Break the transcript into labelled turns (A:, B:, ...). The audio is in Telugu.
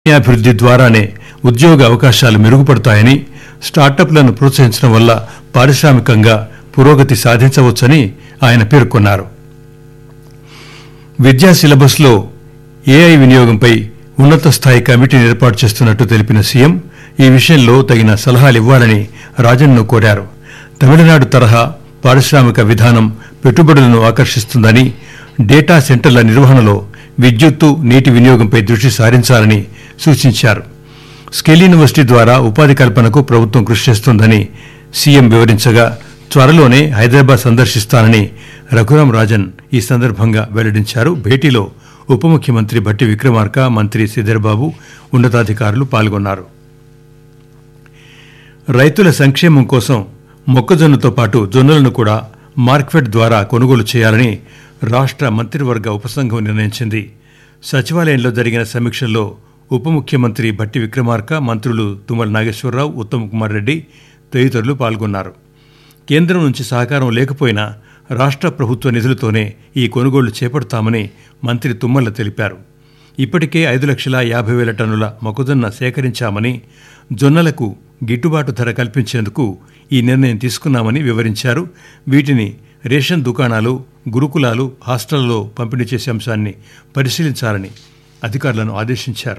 A: అభివృద్ధి ద్వారానే ఉద్యోగ అవకాశాలు మెరుగుపడతాయని స్టార్టప్లను ప్రోత్సహించడం వల్ల పారిశ్రామికంగా పురోగతి సాధించవచ్చని ఆయన పేర్కొన్నారు విద్యా సిలబస్లో ఏఐ వినియోగంపై ఉన్నత స్థాయి కమిటీని ఏర్పాటు చేస్తున్నట్టు తెలిపిన సీఎం ఈ విషయంలో తగిన సలహాలివ్వాలని రాజన్ను కోరారు తమిళనాడు తరహా పారిశ్రామిక విధానం పెట్టుబడులను ఆకర్షిస్తుందని డేటా సెంటర్ల నిర్వహణలో విద్యుత్తు నీటి వినియోగంపై దృష్టి సారించాలని సూచించారు స్కిల్ యూనివర్సిటీ ద్వారా ఉపాధి కల్పనకు ప్రభుత్వం కృషి చేస్తోందని సీఎం వివరించగా త్వరలోనే హైదరాబాద్ సందర్శిస్తానని రఘురాం రాజన్ ఈ సందర్భంగా వెల్లడించారు భేటీలో ఉప ముఖ్యమంత్రి భట్టి విక్రమార్క మంత్రి శ్రీధర్బాబు ఉన్నతాధికారులు పాల్గొన్నారు రైతుల సంక్షేమం కోసం మొక్కజొన్నతో పాటు జొన్నలను కూడా మార్క్ఫెడ్ ద్వారా కొనుగోలు చేయాలని రాష్ట్ర మంత్రివర్గ ఉపసంఘం నిర్ణయించింది సచివాలయంలో జరిగిన సమీక్షల్లో ఉప ముఖ్యమంత్రి భట్టి విక్రమార్క మంత్రులు తుమ్మల నాగేశ్వరరావు ఉత్తమ్ కుమార్ రెడ్డి తదితరులు పాల్గొన్నారు కేంద్రం నుంచి సహకారం లేకపోయినా రాష్ట్ర ప్రభుత్వ నిధులతోనే ఈ కొనుగోళ్లు చేపడతామని మంత్రి తుమ్మల తెలిపారు ఇప్పటికే ఐదు లక్షల యాభై వేల టన్నుల మొక్కజొన్న సేకరించామని జొన్నలకు గిట్టుబాటు ధర కల్పించేందుకు ఈ నిర్ణయం తీసుకున్నామని వివరించారు వీటిని రేషన్ దుకాణాలు గురుకులాలు హాస్టళ్లలో పంపిణీ చేసే అంశాన్ని పరిశీలించాలని అధికారులను ఆదేశించారు